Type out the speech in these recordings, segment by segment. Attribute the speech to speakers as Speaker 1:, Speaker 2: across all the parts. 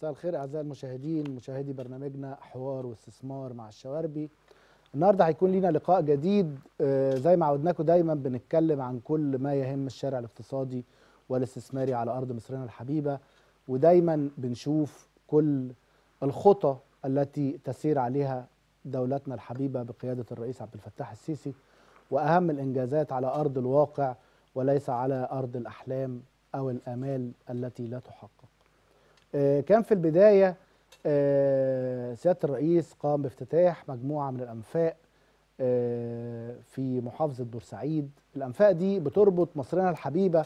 Speaker 1: مساء الخير اعزائي المشاهدين مشاهدي برنامجنا حوار واستثمار مع الشواربي النهارده هيكون لينا لقاء جديد آه، زي ما عودناكم دايما بنتكلم عن كل ما يهم الشارع الاقتصادي والاستثماري على ارض مصرنا الحبيبه ودايما بنشوف كل الخطى التي تسير عليها دولتنا الحبيبه بقياده الرئيس عبد الفتاح السيسي واهم الانجازات على ارض الواقع وليس على ارض الاحلام او الامال التي لا تحقق. آه، كان في البدايه آه، سياده الرئيس قام بافتتاح مجموعه من الانفاق آه، في محافظه بورسعيد، الانفاق دي بتربط مصرنا الحبيبه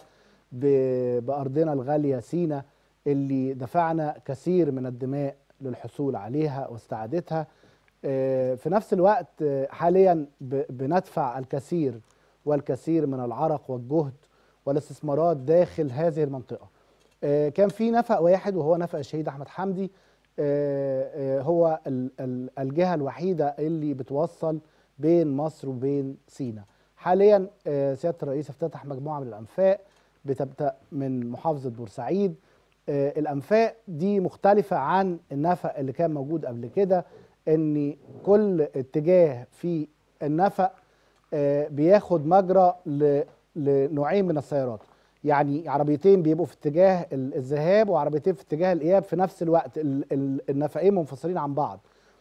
Speaker 1: ب- بارضنا الغاليه سينا اللي دفعنا كثير من الدماء للحصول عليها واستعادتها. آه، في نفس الوقت آه، حاليا ب- بندفع الكثير والكثير من العرق والجهد والاستثمارات داخل هذه المنطقه. آه، كان في نفق واحد وهو نفق الشهيد احمد حمدي آه، آه، هو ال- ال- الجهه الوحيده اللي بتوصل بين مصر وبين سينا. حاليا آه، سياده الرئيس افتتح مجموعه من الانفاق بتبدا من محافظه بورسعيد. آه، الانفاق دي مختلفه عن النفق اللي كان موجود قبل كده ان كل اتجاه في النفق آه، بياخد مجرى ل- لنوعين من السيارات يعني عربيتين بيبقوا في اتجاه ال- الذهاب وعربيتين في اتجاه الاياب في نفس الوقت ال- ال- النفقين منفصلين عن بعض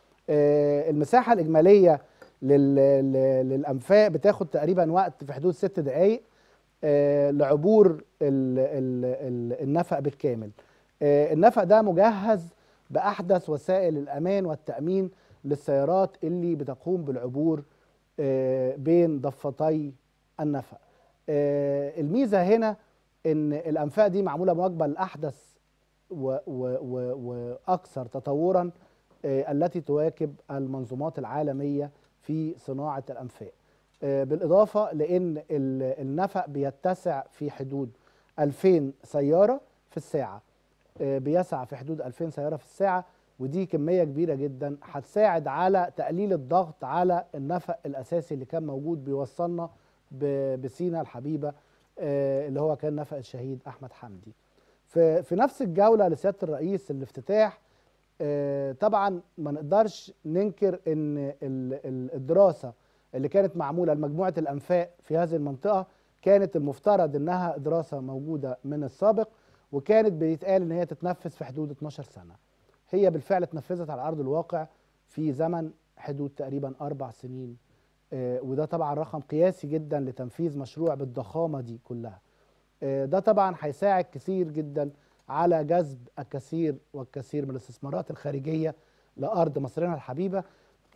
Speaker 1: آه، المساحه الاجماليه لل- ل- للانفاق بتاخد تقريبا وقت في حدود ست دقائق آه، لعبور ال- ال- ال- النفق بالكامل آه، النفق ده مجهز باحدث وسائل الامان والتامين للسيارات اللي بتقوم بالعبور آه، بين ضفتي النفق آه، الميزه هنا ان الانفاق دي معموله مواكبه لاحدث و- و- و- واكثر تطورا آه، التي تواكب المنظومات العالميه في صناعه الانفاق آه، بالاضافه لان ال- النفق بيتسع في حدود 2000 سياره في الساعه آه، بيسع في حدود 2000 سياره في الساعه ودي كميه كبيره جدا هتساعد على تقليل الضغط على النفق الاساسي اللي كان موجود بيوصلنا ب- بسينا الحبيبه آه، اللي هو كان نفق الشهيد احمد حمدي. في في نفس الجوله لسياده الرئيس الافتتاح آه، طبعا ما نقدرش ننكر ان ال- ال- الدراسه اللي كانت معموله لمجموعه الانفاق في هذه المنطقه كانت المفترض انها دراسه موجوده من السابق وكانت بيتقال ان هي تتنفذ في حدود 12 سنه. هي بالفعل اتنفذت على ارض الواقع في زمن حدود تقريبا اربع سنين آه، وده طبعا رقم قياسي جدا لتنفيذ مشروع بالضخامه دي كلها. آه، ده طبعا هيساعد كثير جدا على جذب الكثير والكثير من الاستثمارات الخارجيه لارض مصرنا الحبيبه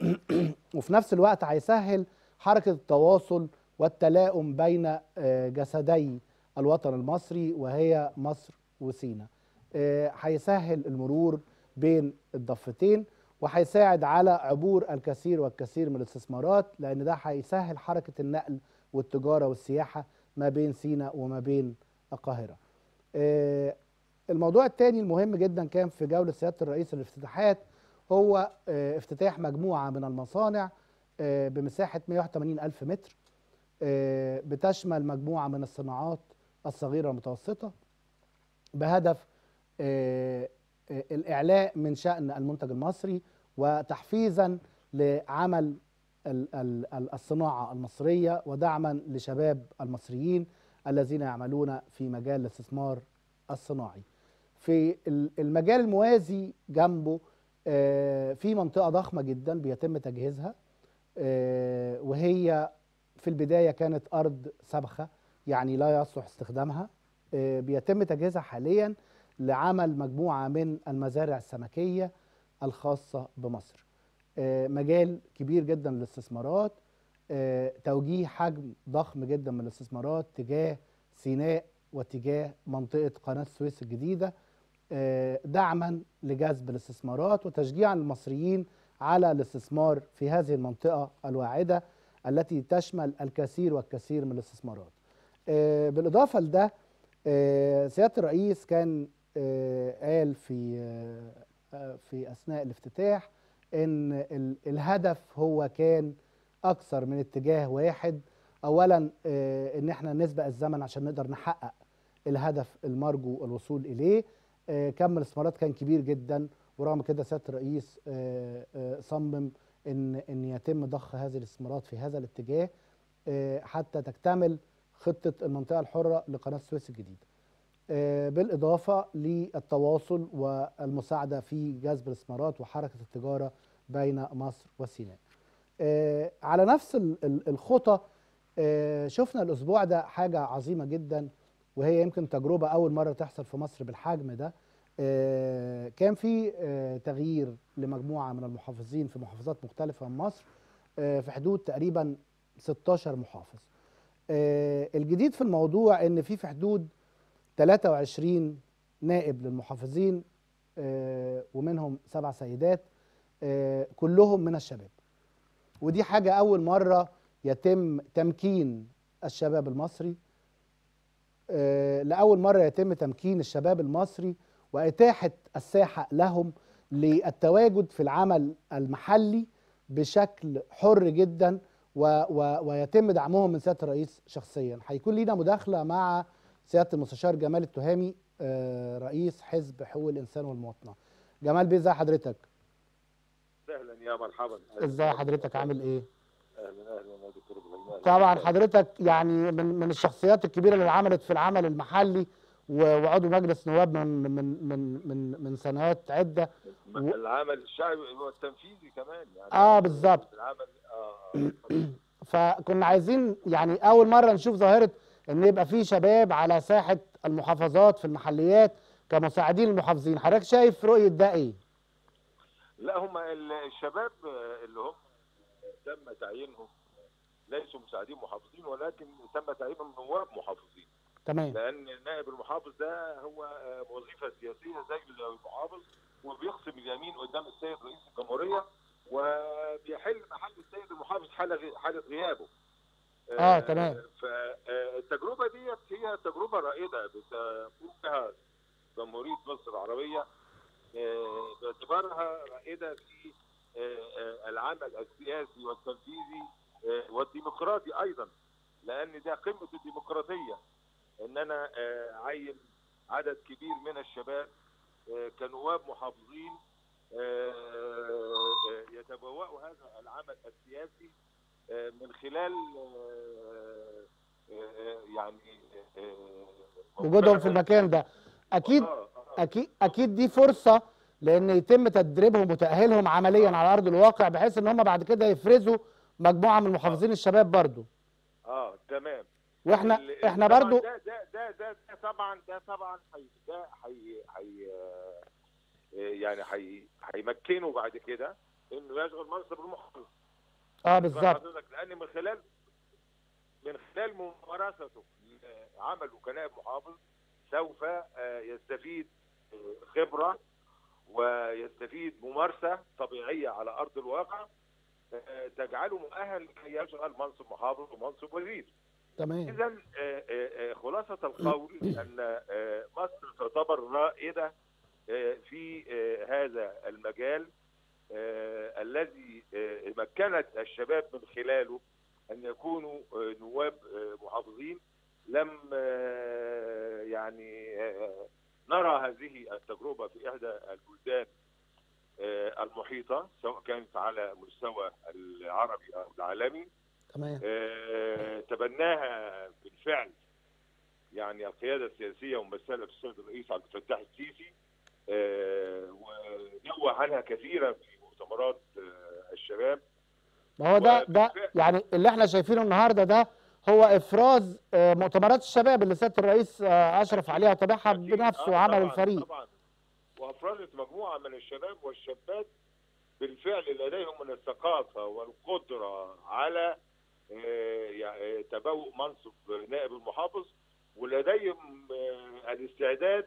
Speaker 1: وفي نفس الوقت هيسهل حركه التواصل والتلاؤم بين آه، جسدي الوطن المصري وهي مصر وسينا. آه، هيسهل المرور بين الضفتين وهيساعد على عبور الكثير والكثير من الاستثمارات لان ده هيسهل حركه النقل والتجاره والسياحه ما بين سينا وما بين القاهره. آه، الموضوع الثاني المهم جدا كان في جوله سياده الرئيس الافتتاحات هو آه، افتتاح مجموعه من المصانع آه، بمساحه 180 الف متر آه، بتشمل مجموعه من الصناعات الصغيره والمتوسطه بهدف آه، آه، الإعلاء من شأن المنتج المصري وتحفيزا لعمل ال- ال- ال- الصناعة المصرية ودعما لشباب المصريين الذين يعملون في مجال الاستثمار الصناعي في ال- المجال الموازي جنبه آه، في منطقة ضخمة جدا بيتم تجهيزها آه، وهي في البداية كانت أرض سبخة يعني لا يصلح استخدامها آه، بيتم تجهيزها حاليا لعمل مجموعة من المزارع السمكية الخاصة بمصر آه، مجال كبير جدا للاستثمارات آه، توجيه حجم ضخم جدا من الاستثمارات تجاه سيناء واتجاه منطقة قناة السويس الجديدة آه، دعما لجذب الاستثمارات وتشجيعا للمصريين على الاستثمار في هذه المنطقة الواعدة التي تشمل الكثير والكثير من الاستثمارات آه، بالإضافة لده آه، سيادة الرئيس كان آه، قال في آه، آه، في أثناء الافتتاح إن ال- الهدف هو كان أكثر من اتجاه واحد أولا آه، إن احنا نسبق الزمن عشان نقدر نحقق الهدف المرجو الوصول إليه آه، كم الاستثمارات كان كبير جدا ورغم كده سياده الرئيس آه، آه، صمم ان ان يتم ضخ هذه الاستثمارات في هذا الاتجاه آه، حتى تكتمل خطه المنطقه الحره لقناه السويس الجديده. آه، بالاضافه للتواصل والمساعده في جذب الاستثمارات وحركه التجاره بين مصر وسيناء. آه، على نفس ال- ال- الخطى آه، شفنا الاسبوع ده حاجه عظيمه جدا وهي يمكن تجربه اول مره تحصل في مصر بالحجم ده آه، كان في آه، تغيير لمجموعه من المحافظين في محافظات مختلفه من مصر آه، في حدود تقريبا 16 محافظ آه، الجديد في الموضوع ان في في حدود 23 نائب للمحافظين آه، ومنهم سبع سيدات آه، كلهم من الشباب ودي حاجة أول مرة يتم تمكين الشباب المصري آه، لأول مرة يتم تمكين الشباب المصري وإتاحة الساحة لهم للتواجد في العمل المحلي بشكل حر جدا و و ويتم دعمهم من سيادة الرئيس شخصيا هيكون لينا مداخلة مع سيادة المستشار جمال التهامي آه، رئيس حزب حقوق الإنسان والمواطنة جمال بيه ازي حضرتك
Speaker 2: اهلا يا مرحبا
Speaker 1: ازاي حضرتك عامل ايه
Speaker 2: اهلا اهلا يا دكتور ابراهيم أهلاً.
Speaker 1: طبعا حضرتك يعني من من الشخصيات الكبيره اللي عملت في العمل المحلي و- وعضو مجلس نواب من من من من من سنوات عده و-
Speaker 2: العمل الشعبي والتنفيذي كمان يعني
Speaker 1: آه، بالظبط.
Speaker 2: العمل اه آه.
Speaker 1: فكنا عايزين يعني اول مره نشوف ظاهره ان يبقى في شباب على ساحه المحافظات في المحليات كمساعدين المحافظين حضرتك شايف رؤيه ده ايه
Speaker 2: لا هم ال- الشباب اللي هم تم تعيينهم ليسوا مساعدين محافظين ولكن تم تعيينهم نواب محافظين
Speaker 1: تمام
Speaker 2: لان نائب المحافظ ده هو آه، وظيفه سياسيه زي المحافظ وبيقسم اليمين قدام السيد رئيس الجمهوريه وبيحل محل السيد المحافظ حاله غي- حاله غيابه.
Speaker 1: آه، تمام.
Speaker 2: فالتجربه ديت هي تجربه رائده بتقوم بها جمهوريه مصر العربيه آه، باعتبارها رائده في آه، آه، العمل السياسي والتنفيذي آه، والديمقراطي ايضا لان ده قمه الديمقراطيه ان انا آه، اعين عدد كبير من الشباب آه، كنواب محافظين آه، آه، يتبوأوا هذا العمل السياسي آه، من خلال آه، آه، يعني آه،
Speaker 1: وجودهم في المكان ده اكيد
Speaker 2: آه، آه.
Speaker 1: اكيد اكيد دي فرصه لان يتم تدريبهم وتاهيلهم عمليا على ارض الواقع بحيث ان هم بعد كده يفرزوا مجموعه من محافظين الشباب برضو
Speaker 2: اه تمام
Speaker 1: واحنا
Speaker 2: ال-
Speaker 1: احنا
Speaker 2: طبعاً
Speaker 1: برضو
Speaker 2: ده ده ده ده, ده طبعا ده طبعا حي ده حي حي آه، يعني حي هيمكنه بعد كده انه يشغل منصب المحافظ
Speaker 1: اه بالظبط
Speaker 2: حضرتك لان من خلال من خلال ممارسته عمله كنائب محافظ سوف آه، يستفيد آه، خبره ويستفيد ممارسه طبيعيه على ارض الواقع آه، تجعله مؤهل لكي يشغل منصب محافظ ومنصب وزير.
Speaker 1: تمام
Speaker 2: اذا خلاصه القول ان آه، مصر تعتبر رائده آه، في آه، هذا المجال آه، الذي آه، مكنت الشباب من خلاله ان يكونوا آه، نواب آه، محافظين لم آه، يعني آه، نرى هذه التجربه في احدى البلدان آه، المحيطه سواء كانت على مستوى العربي او العالمي
Speaker 1: تمام
Speaker 2: آه، تبناها بالفعل يعني القياده السياسيه ممثله بالسيد الرئيس عبد الفتاح السيسي آه، ونوه عنها كثيرا في مؤتمرات آه، الشباب
Speaker 1: ما هو ده ده يعني اللي احنا شايفينه النهارده ده هو افراز آه، مؤتمرات الشباب اللي سياده الرئيس آه، اشرف عليها وتابعها
Speaker 2: أكيد.
Speaker 1: بنفسه
Speaker 2: آه،
Speaker 1: وعمل
Speaker 2: طبعاً،
Speaker 1: الفريق
Speaker 2: طبعا وافرزت مجموعه من الشباب والشابات بالفعل لديهم من الثقافه والقدره على آه، يعني تبوء منصب نائب المحافظ ولديهم آه، الاستعداد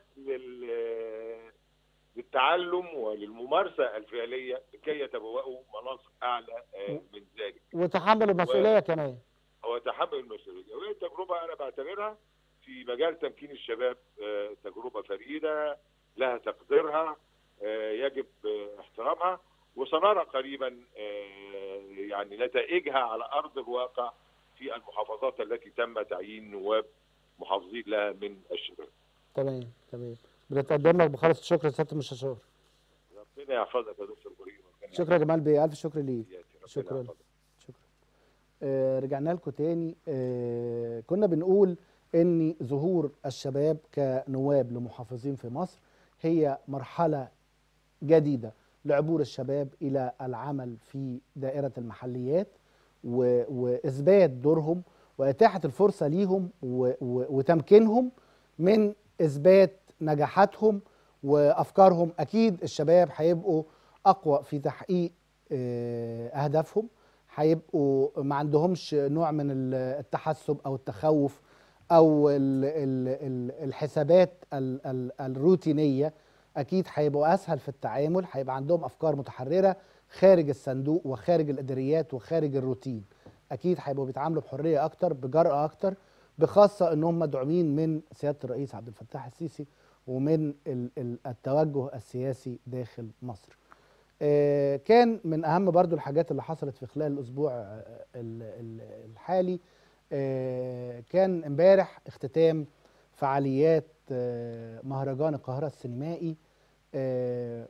Speaker 2: لل للتعلم وللممارسه الفعليه لكي يتبوأوا مناصب اعلى آه، من ذلك
Speaker 1: وتحمل المسؤوليه كمان
Speaker 2: هو تحمل المسؤوليه وهي تجربه انا بعتبرها في مجال تمكين الشباب آه، تجربه فريده لها تقديرها آه، يجب آه، احترامها وسنرى قريبا آه، يعني نتائجها على ارض الواقع في المحافظات التي تم تعيين نواب محافظين لها من الشباب.
Speaker 1: تمام تمام بنتقدم لك بخالص الشكر يا سياده المستشار
Speaker 2: ربنا يحفظك يا دكتور ابراهيم ربنا
Speaker 1: شكرا يا جمال بيه الف شكر ليك
Speaker 2: يحفظك. ربنا
Speaker 1: شكراً.
Speaker 2: يحفظك.
Speaker 1: شكرا آه رجعنا لكم تاني آه كنا بنقول ان ظهور الشباب كنواب لمحافظين في مصر هي مرحله جديده لعبور الشباب الى العمل في دائره المحليات و- واثبات دورهم واتاحه الفرصه ليهم و- و- وتمكينهم من اثبات نجاحاتهم وافكارهم اكيد الشباب هيبقوا اقوى في تحقيق آه، اهدافهم هيبقوا ما عندهمش نوع من ال- التحسب او التخوف او ال ال ال الحسابات ال ال الروتينيه اكيد هيبقوا اسهل في التعامل هيبقى عندهم افكار متحرره خارج الصندوق وخارج الاداريات وخارج الروتين اكيد هيبقوا بيتعاملوا بحريه اكتر بجرأه اكتر بخاصه ان هم مدعومين من سياده الرئيس عبد الفتاح السيسي ومن ال- ال- التوجه السياسي داخل مصر آه، كان من اهم برضو الحاجات اللي حصلت في خلال الاسبوع آه، ال- ال- الحالي آه، كان امبارح اختتام فعاليات آه، مهرجان القاهره السينمائي ال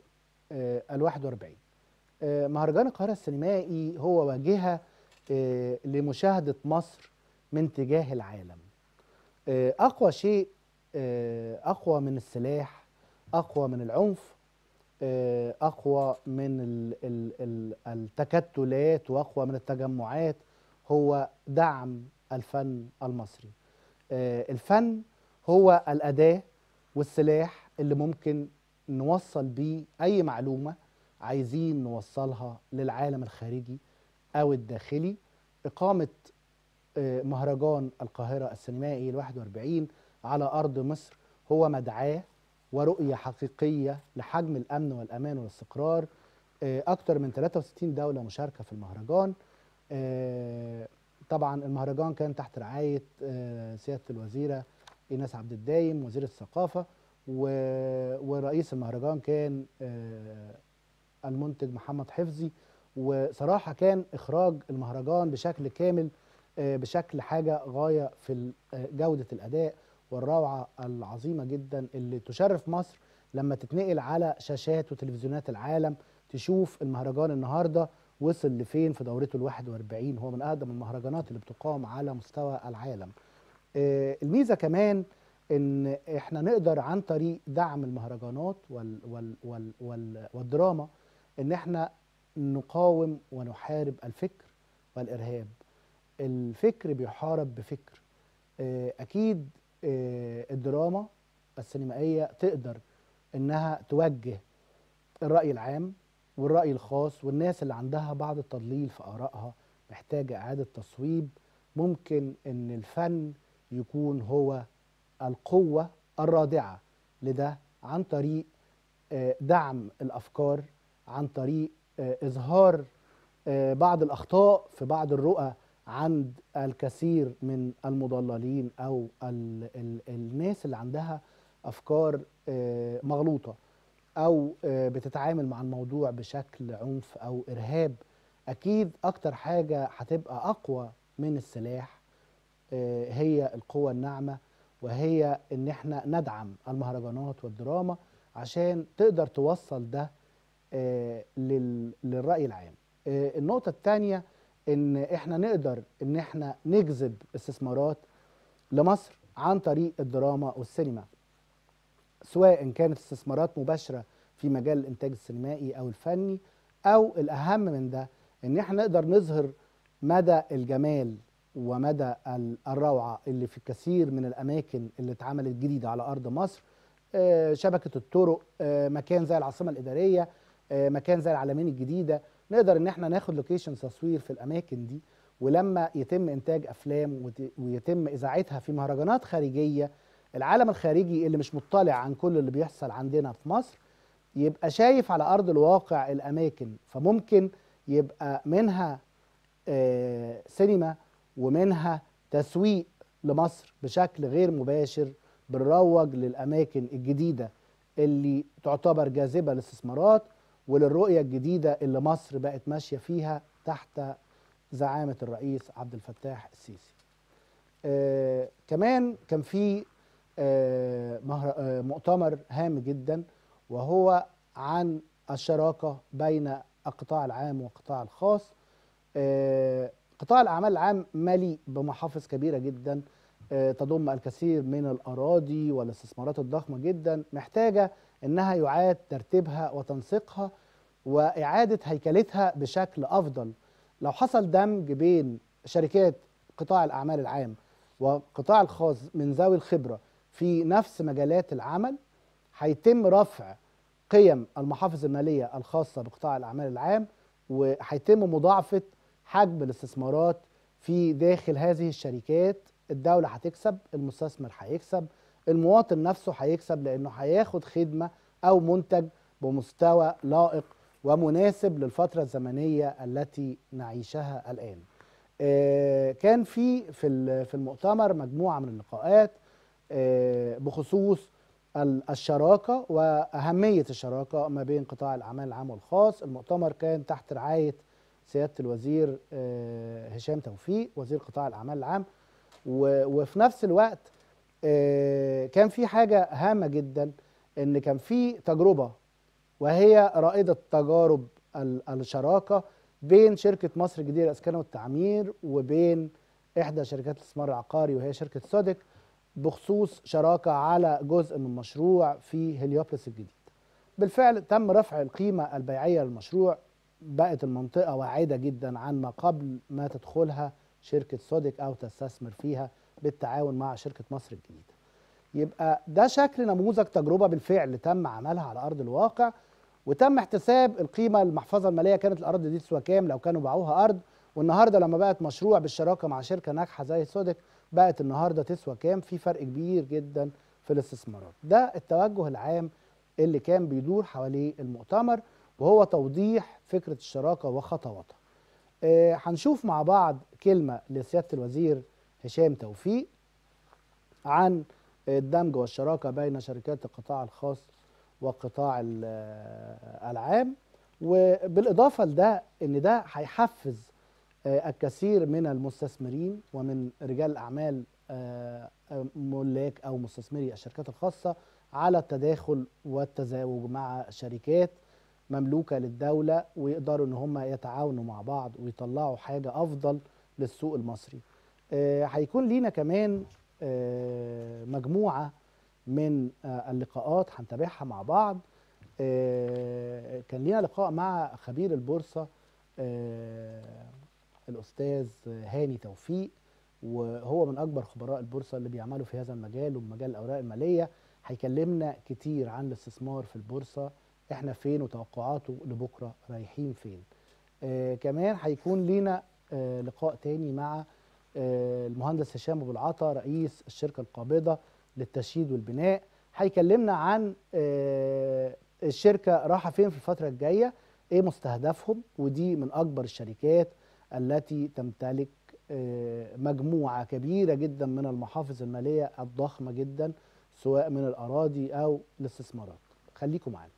Speaker 1: 41 آه، مهرجان القاهره السينمائي هو واجهه آه، لمشاهده مصر من تجاه العالم آه، اقوى شيء آه، اقوى من السلاح اقوى من العنف آه، اقوى من ال- ال- ال- التكتلات واقوى من التجمعات هو دعم الفن المصري آه، الفن هو الاداه والسلاح اللي ممكن نوصل بيه اي معلومه عايزين نوصلها للعالم الخارجي او الداخلي اقامه آه، مهرجان القاهره السينمائي ال 41 على ارض مصر هو مدعاه ورؤيه حقيقيه لحجم الامن والامان والاستقرار آه، اكتر من 63 دوله مشاركه في المهرجان آه، طبعا المهرجان كان تحت رعايه آه، سياده الوزيره ايناس عبد الدايم وزير الثقافه و- ورئيس المهرجان كان آه، المنتج محمد حفظي وصراحه كان اخراج المهرجان بشكل كامل آه، بشكل حاجه غايه في ال- آه، جوده الاداء والروعه العظيمه جدا اللي تشرف مصر لما تتنقل على شاشات وتلفزيونات العالم تشوف المهرجان النهارده وصل لفين في دورته ال 41 هو من اقدم المهرجانات اللي بتقام على مستوى العالم. آه، الميزه كمان ان احنا نقدر عن طريق دعم المهرجانات وال وال وال وال والدراما ان احنا نقاوم ونحارب الفكر والارهاب. الفكر بيحارب بفكر. آه، اكيد آه، الدراما السينمائيه تقدر انها توجه الراي العام والراي الخاص والناس اللي عندها بعض التضليل في ارائها محتاجه اعاده تصويب ممكن ان الفن يكون هو القوه الرادعه لده عن طريق آه، دعم الافكار عن طريق آه، اظهار آه، بعض الاخطاء في بعض الرؤى عند الكثير من المضللين او ال ال الناس اللي عندها افكار آه، مغلوطه او آه، بتتعامل مع الموضوع بشكل عنف او ارهاب اكيد اكتر حاجه هتبقى اقوى من السلاح آه، هي القوة الناعمة وهي ان احنا ندعم المهرجانات والدراما عشان تقدر توصل ده آه، لل- للرأي العام آه، النقطة الثانية ان احنا نقدر ان احنا نجذب استثمارات لمصر عن طريق الدراما والسينما سواء كانت استثمارات مباشرة في مجال الإنتاج السينمائي أو الفني أو الأهم من ده إن احنا نقدر نظهر مدى الجمال ومدى ال- الروعة اللي في كثير من الأماكن اللي اتعملت جديدة على أرض مصر آه، شبكة الطرق آه، مكان زي العاصمة الإدارية آه، مكان زي العلمين الجديدة نقدر إن احنا ناخد لوكيشن تصوير في الأماكن دي ولما يتم إنتاج أفلام وت- ويتم إذاعتها في مهرجانات خارجية العالم الخارجي اللي مش مطلع عن كل اللي بيحصل عندنا في مصر يبقى شايف على ارض الواقع الاماكن فممكن يبقى منها آه، سينما ومنها تسويق لمصر بشكل غير مباشر بنروج للاماكن الجديده اللي تعتبر جاذبه للاستثمارات وللرؤيه الجديده اللي مصر بقت ماشيه فيها تحت زعامه الرئيس عبد الفتاح السيسي. آه كمان كان في آه، مهر- آه، مؤتمر هام جدا وهو عن الشراكة بين القطاع العام والقطاع الخاص آه، قطاع الأعمال العام مليء بمحافظ كبيرة جدا آه، تضم الكثير من الأراضي والاستثمارات الضخمة جدا محتاجة أنها يعاد ترتيبها وتنسيقها وإعادة هيكلتها بشكل أفضل لو حصل دمج بين شركات قطاع الأعمال العام والقطاع الخاص من ذوي الخبرة في نفس مجالات العمل هيتم رفع قيم المحافظ المالية الخاصة بقطاع الأعمال العام وهيتم مضاعفة حجم الاستثمارات في داخل هذه الشركات الدولة هتكسب المستثمر هيكسب المواطن نفسه هيكسب لأنه هياخد خدمة أو منتج بمستوى لائق ومناسب للفترة الزمنية التي نعيشها الآن آه، كان في في ال- في المؤتمر مجموعة من اللقاءات آه، بخصوص ال- الشراكة وأهمية الشراكة ما بين قطاع الأعمال العام والخاص المؤتمر كان تحت رعاية سيادة الوزير آه، هشام توفيق وزير قطاع الأعمال العام و- وفي نفس الوقت آه، كان في حاجة هامة جدا إن كان في تجربة وهي رائدة تجارب ال- الشراكة بين شركة مصر الجديدة للإسكان والتعمير وبين إحدى شركات الاستثمار العقاري وهي شركة سودك بخصوص شراكة على جزء من مشروع في هليوبلس الجديد بالفعل تم رفع القيمة البيعية للمشروع بقت المنطقة واعدة جدا عن ما قبل ما تدخلها شركة سودك أو تستثمر فيها بالتعاون مع شركة مصر الجديدة يبقى ده شكل نموذج تجربة بالفعل تم عملها على أرض الواقع وتم احتساب القيمة المحفظة المالية كانت الأرض دي تسوى كام لو كانوا باعوها أرض والنهاردة لما بقت مشروع بالشراكة مع شركة ناجحة زي سودك بقت النهاردة تسوى كام في فرق كبير جدا في الاستثمارات ده التوجه العام اللي كان بيدور حواليه المؤتمر وهو توضيح فكرة الشراكة وخطواتها آه، هنشوف مع بعض كلمة لسيادة الوزير هشام توفيق عن الدمج والشراكة بين شركات القطاع الخاص والقطاع ال- آه، العام وبالإضافة لده إن ده هيحفز آه، الكثير من المستثمرين ومن رجال الأعمال آه، آه، ملاك أو مستثمري الشركات الخاصة على التداخل والتزاوج مع شركات مملوكة للدولة ويقدروا إن هم يتعاونوا مع بعض ويطلعوا حاجة أفضل للسوق المصري آه، هيكون لينا كمان آه، مجموعة من آه، اللقاءات هنتابعها مع بعض آه، كان لينا لقاء مع خبير البورصة آه، الأستاذ هاني توفيق وهو من أكبر خبراء البورصة اللي بيعملوا في هذا المجال ومجال الأوراق المالية هيكلمنا كتير عن الاستثمار في البورصة احنا فين وتوقعاته لبكرة رايحين فين آه كمان هيكون لينا آه لقاء تاني مع آه المهندس هشام ابو العطا رئيس الشركه القابضه للتشييد والبناء هيكلمنا عن آه الشركه رايحه فين في الفتره الجايه ايه مستهدفهم ودي من اكبر الشركات التي تمتلك آه مجموعه كبيره جدا من المحافظ الماليه الضخمه جدا سواء من الاراضي او الاستثمارات خليكم معانا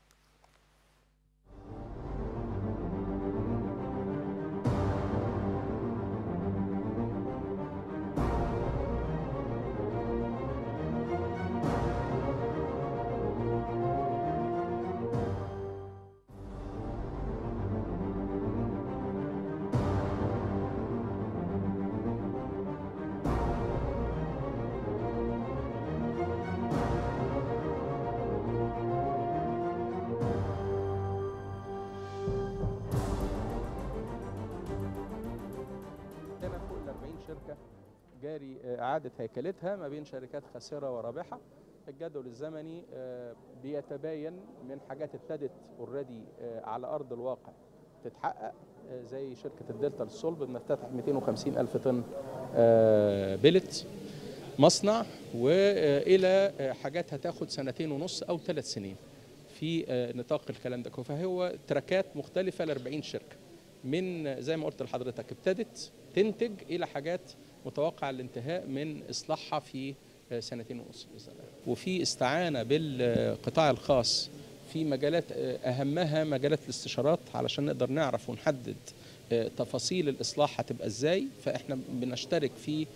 Speaker 3: عندنا فوق ال 40 شركه جاري آه، اعاده هيكلتها ما بين شركات خاسره ورابحه الجدول الزمني آه، بيتباين من حاجات ابتدت اوريدي على ارض الواقع تتحقق آه، زي شركه الدلتا للصلب بنفتتح 250 الف طن آه، بلت مصنع والى آه، حاجات هتاخد سنتين ونص او ثلاث سنين في آه، نطاق الكلام ده فهو تراكات مختلفه ل 40 شركه من زي ما قلت لحضرتك ابتدت تنتج الى حاجات متوقع الانتهاء من اصلاحها في آه، سنتين ونص باذن الله وفي استعانه بالقطاع الخاص في مجالات آه، اهمها مجالات الاستشارات علشان نقدر نعرف ونحدد آه، تفاصيل الاصلاح هتبقى ازاي فاحنا بنشترك في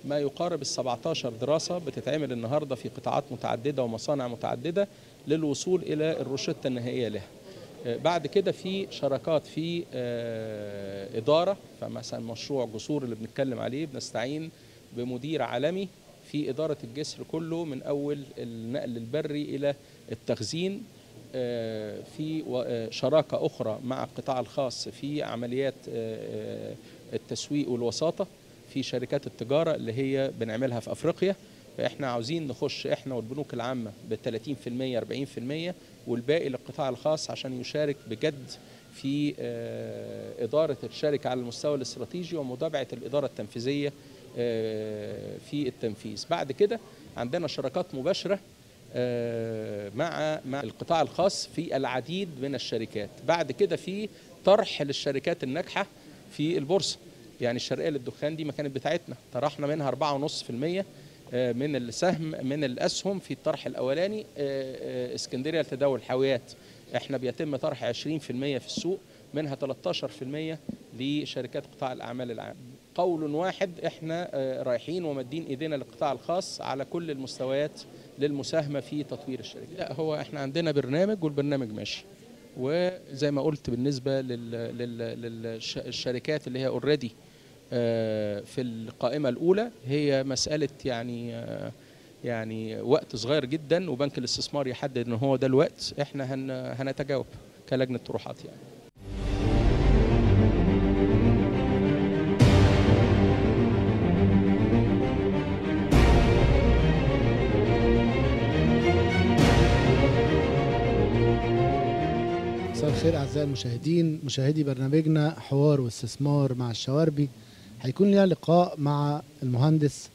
Speaker 3: ما يقارب ال 17 دراسة بتتعمل النهاردة في قطاعات متعددة ومصانع متعددة للوصول إلى الروشتة النهائية لها آه، بعد كده في شراكات في آه، إدارة فمثلا مشروع جسور اللي بنتكلم عليه بنستعين بمدير عالمي في إدارة الجسر كله من أول النقل البري إلى التخزين آه، في و- آه، شراكة أخرى مع القطاع الخاص في عمليات آه، آه، التسويق والوساطة في شركات التجارة اللي هي بنعملها في أفريقيا فإحنا عاوزين نخش إحنا والبنوك العامة ب 30% 40% والباقي للقطاع الخاص عشان يشارك بجد في آه، إدارة الشركة على المستوى الاستراتيجي ومتابعة الإدارة التنفيذية آه، في التنفيذ بعد كده عندنا شراكات مباشرة آه، مع مع القطاع الخاص في العديد من الشركات بعد كده في طرح للشركات الناجحة في البورصة يعني الشرقية للدخان دي ما كانت بتاعتنا طرحنا منها 4.5% آه، من السهم من الأسهم في الطرح الأولاني آه، آه، اسكندرية لتداول الحاويات احنا بيتم طرح 20% في السوق منها 13% لشركات قطاع الأعمال العام قول واحد احنا آه، رايحين ومدين ايدينا للقطاع الخاص على كل المستويات للمساهمه في تطوير الشركه لا هو احنا عندنا برنامج والبرنامج ماشي وزي ما قلت بالنسبه للشركات اللي هي اوريدي في القائمه الاولى هي مساله يعني آه، يعني وقت صغير جدا وبنك الاستثمار يحدد ان هو ده الوقت احنا هن هنتجاوب كلجنه طروحات يعني
Speaker 1: مساء الخير اعزائي المشاهدين مشاهدي برنامجنا حوار واستثمار مع الشواربي هيكون لنا لقاء مع المهندس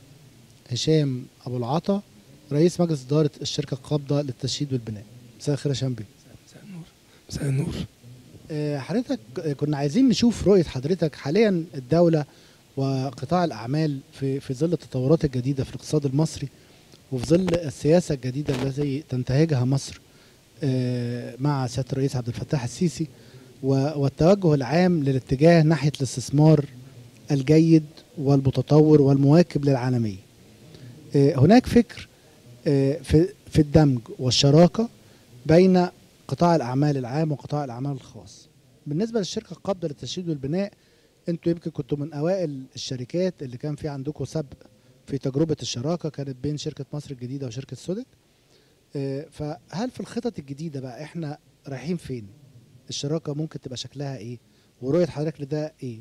Speaker 1: هشام ابو العطا رئيس مجلس اداره الشركه القابضه للتشييد والبناء مساء الخير يا هشام بيه
Speaker 4: مساء النور مساء النور
Speaker 1: آه، حضرتك آه، كنا عايزين نشوف رؤيه حضرتك حاليا الدوله وقطاع الاعمال في في ظل التطورات الجديده في الاقتصاد المصري وفي ظل السياسه الجديده التي تنتهجها مصر آه، مع سياده الرئيس عبد الفتاح السيسي و- والتوجه العام للاتجاه ناحيه الاستثمار الجيد والمتطور والمواكب للعالميه. آه، هناك فكر آه، في في الدمج والشراكه بين قطاع الاعمال العام وقطاع الاعمال الخاص. بالنسبه للشركه القابضه للتشييد والبناء انتوا يمكن كنتوا من اوائل الشركات اللي كان في عندكم سبق في تجربه الشراكه كانت بين شركه مصر الجديده وشركه سودك. آه، فهل في الخطط الجديده بقى احنا رايحين فين؟ الشراكه ممكن تبقى شكلها ايه؟ ورؤيه حضرتك لده ايه؟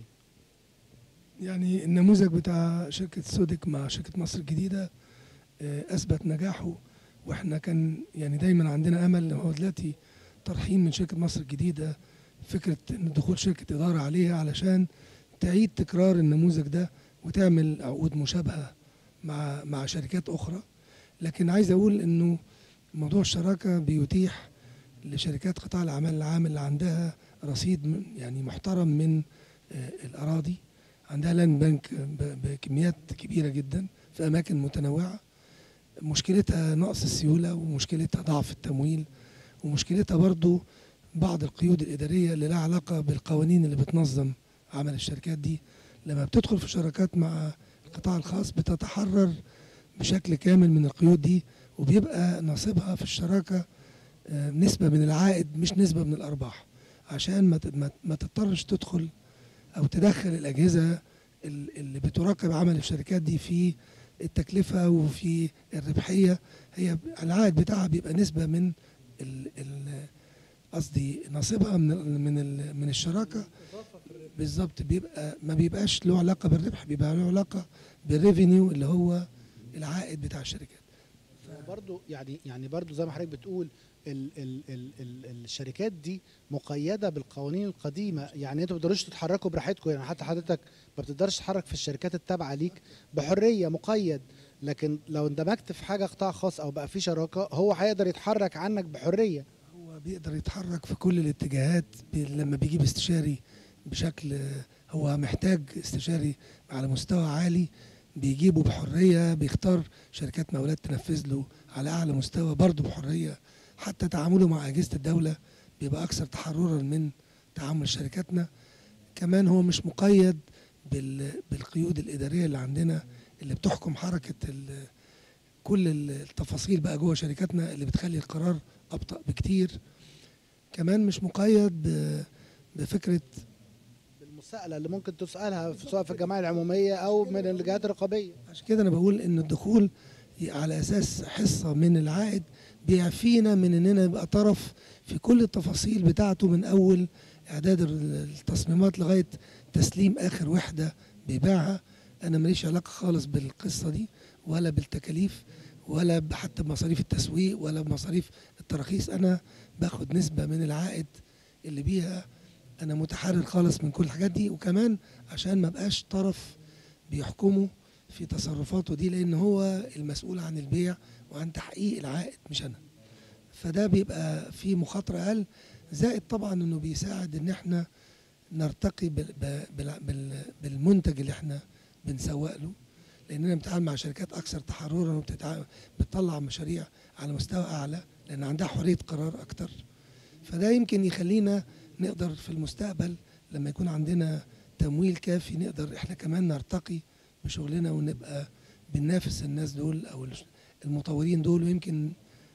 Speaker 4: يعني النموذج بتاع شركة سودك مع شركة مصر الجديدة آه، أثبت نجاحه وإحنا كان يعني دايما عندنا أمل هو دلوقتي طرحين من شركة مصر الجديدة فكرة إن دخول شركة إدارة عليها علشان تعيد تكرار النموذج ده وتعمل عقود مشابهة مع مع شركات أخرى لكن عايز أقول إنه موضوع الشراكة بيتيح لشركات قطاع الأعمال العام اللي عندها رصيد من- يعني محترم من آه، الأراضي عندها لاند بنك ب- بكميات كبيره جدا في اماكن متنوعه مشكلتها نقص السيوله ومشكلتها ضعف التمويل ومشكلتها برضو بعض القيود الاداريه اللي لها علاقه بالقوانين اللي بتنظم عمل الشركات دي لما بتدخل في شراكات مع القطاع الخاص بتتحرر بشكل كامل من القيود دي وبيبقى نصيبها في الشراكه آه، نسبه من العائد مش نسبه من الارباح عشان ما ت- ما- ما تضطرش تدخل او تدخل الاجهزه ال- اللي بتراقب عمل الشركات دي في التكلفه وفي الربحيه هي ب- العائد بتاعها بيبقى نسبه من ال- ال- قصدي نصيبها من ال من ال من الشراكه بالظبط بيبقى ما بيبقاش له علاقه بالربح بيبقى له علاقه بالريفينيو اللي هو العائد بتاع الشركات
Speaker 1: برضو يعني يعني برضو زي ما حضرتك بتقول ال ال ال ال الشركات دي مقيده بالقوانين القديمه يعني انتوا ما بتقدروش تتحركوا براحتكم يعني حتى حضرتك ما بتقدرش تتحرك في الشركات التابعه ليك بحريه مقيد لكن لو اندمجت في حاجه قطاع خاص او بقى في شراكه هو هيقدر يتحرك عنك بحريه
Speaker 4: هو بيقدر يتحرك في كل الاتجاهات بي- لما بيجيب استشاري بشكل هو محتاج استشاري على مستوى عالي بيجيبه بحرية بيختار شركات مقاولات تنفذ له على أعلى مستوى برضه بحرية حتى تعامله مع أجهزة الدولة بيبقى أكثر تحررا من تعامل شركاتنا كمان هو مش مقيد بال- بالقيود الإدارية اللي عندنا اللي بتحكم حركه ال- كل ال- التفاصيل بقى جوه شركاتنا اللي بتخلي القرار ابطا بكتير كمان مش مقيد ب- بفكره
Speaker 1: المساءله اللي ممكن تسالها في- سواء في الجمعيه العموميه او من الجهات الرقابيه
Speaker 4: عشان كده انا بقول ان الدخول ي- على اساس حصه من العائد بيعفينا من اننا نبقى طرف في كل التفاصيل بتاعته من اول اعداد ال- التصميمات لغايه تسليم اخر وحده بيبيعها انا ماليش علاقه خالص بالقصه دي ولا بالتكاليف ولا ب- حتى بمصاريف التسويق ولا بمصاريف التراخيص انا باخد نسبه من العائد اللي بيها انا متحرر خالص من كل الحاجات دي وكمان عشان ما بقاش طرف بيحكمه في تصرفاته دي لان هو المسؤول عن البيع وعن تحقيق العائد مش انا فده بيبقى في مخاطره اقل زائد طبعا انه بيساعد ان احنا نرتقي بال- ب- بال- بال- بالمنتج اللي احنا بنسوق له لاننا بنتعامل مع شركات اكثر تحررا وبتطلع مشاريع على مستوى اعلى لان عندها حريه قرار اكتر فده يمكن يخلينا نقدر في المستقبل لما يكون عندنا تمويل كافي نقدر احنا كمان نرتقي بشغلنا ونبقى بننافس الناس دول او المطورين دول ويمكن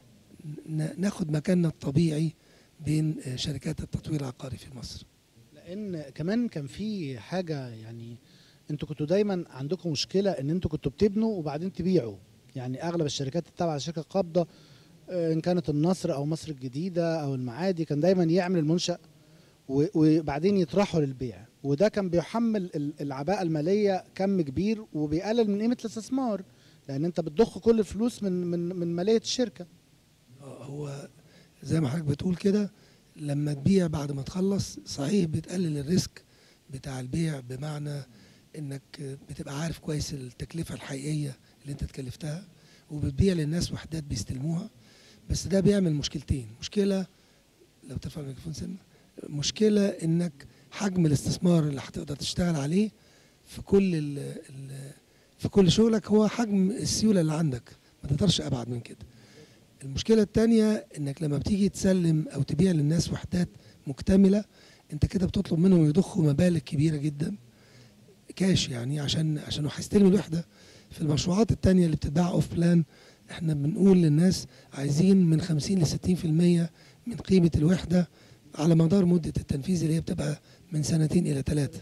Speaker 4: ن- ناخد مكاننا الطبيعي بين شركات التطوير العقاري في مصر
Speaker 1: لان كمان كان في حاجه يعني انتوا كنتوا دايما عندكم مشكله ان انتوا كنتوا بتبنوا وبعدين تبيعوا يعني اغلب الشركات التابعه لشركه قابضه آه، ان كانت النصر او مصر الجديده او المعادي كان دايما يعمل المنشا و- وبعدين يطرحه للبيع وده كان بيحمل ال- العباءه الماليه كم كبير وبيقلل من قيمه الاستثمار لان انت بتضخ كل الفلوس من من من ماليه الشركه
Speaker 4: آه، هو زي ما حضرتك بتقول كده لما تبيع بعد ما تخلص صحيح بتقلل الريسك بتاع البيع بمعنى انك بتبقى عارف كويس التكلفه الحقيقيه اللي انت تكلفتها وبتبيع للناس وحدات بيستلموها بس ده بيعمل مشكلتين مشكله لو ترفع الميكروفون سنه مشكله انك حجم الاستثمار اللي هتقدر تشتغل عليه في كل ال ال في كل شغلك هو حجم السيوله اللي عندك ما تقدرش ابعد من كده المشكله الثانيه انك لما بتيجي تسلم او تبيع للناس وحدات مكتمله انت كده بتطلب منهم يضخوا مبالغ كبيره جدا كاش يعني عشان عشان هو هيستلم الوحده في المشروعات الثانيه اللي بتتباع اوف بلان احنا بنقول للناس عايزين من 50 ل 60% من قيمه الوحده على مدار مده التنفيذ اللي هي بتبقى من سنتين الى ثلاثه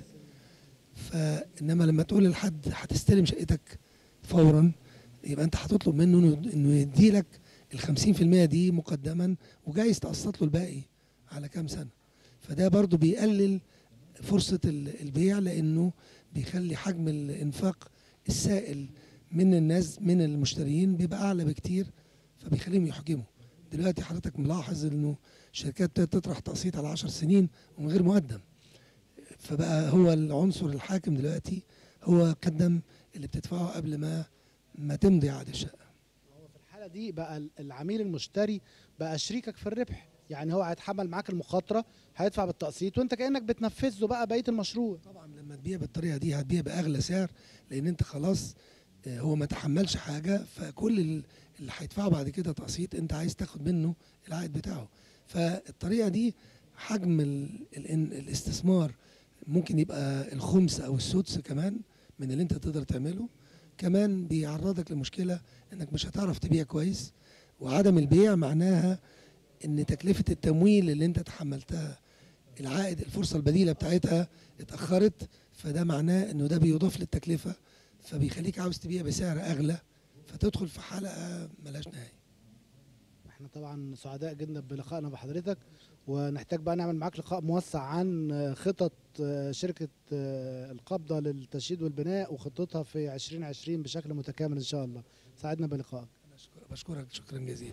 Speaker 4: فانما لما تقول لحد هتستلم شقتك فورا يبقى انت هتطلب منه انه انه يدي لك ال 50% دي مقدما وجايز تقسط له الباقي على كام سنه فده برضو بيقلل فرصه ال- البيع لانه بيخلي حجم الانفاق السائل من الناس من المشترين بيبقى اعلى بكتير فبيخليهم يحجموا دلوقتي حضرتك ملاحظ انه الشركات ابتدت تطرح تقسيط على 10 سنين ومن غير مقدم فبقى هو العنصر الحاكم دلوقتي هو قدم اللي بتدفعه قبل ما ما تمضي عقد الشقه
Speaker 1: هو في الحاله دي بقى ال- العميل المشتري بقى شريكك في الربح يعني هو هيتحمل معاك المخاطره هيدفع بالتقسيط وانت كانك بتنفذ له بقى بقيه المشروع
Speaker 4: طبعا لما تبيع بالطريقه دي هتبيع باغلى سعر لان انت خلاص آه، هو ما تحملش حاجه فكل ال- اللي هيدفعه بعد كده تقسيط انت عايز تاخد منه العائد بتاعه فالطريقه دي حجم ال ال الاستثمار ممكن يبقى الخمس او السدس كمان من اللي انت تقدر تعمله كمان بيعرضك لمشكله انك مش هتعرف تبيع كويس وعدم البيع معناها ان تكلفه التمويل اللي انت تحملتها العائد الفرصه البديله بتاعتها اتاخرت فده معناه انه ده بيضاف للتكلفه فبيخليك عاوز تبيع بسعر اغلى فتدخل في حلقه ملهاش نهايه
Speaker 1: احنا طبعا سعداء جدا بلقائنا بحضرتك ونحتاج بقى نعمل معاك لقاء موسع عن خطط شركة القبضة للتشييد والبناء وخطتها في 2020 بشكل متكامل إن شاء الله سعدنا بلقائك
Speaker 4: أنا أشكر- بشكرك شكرا جزيلا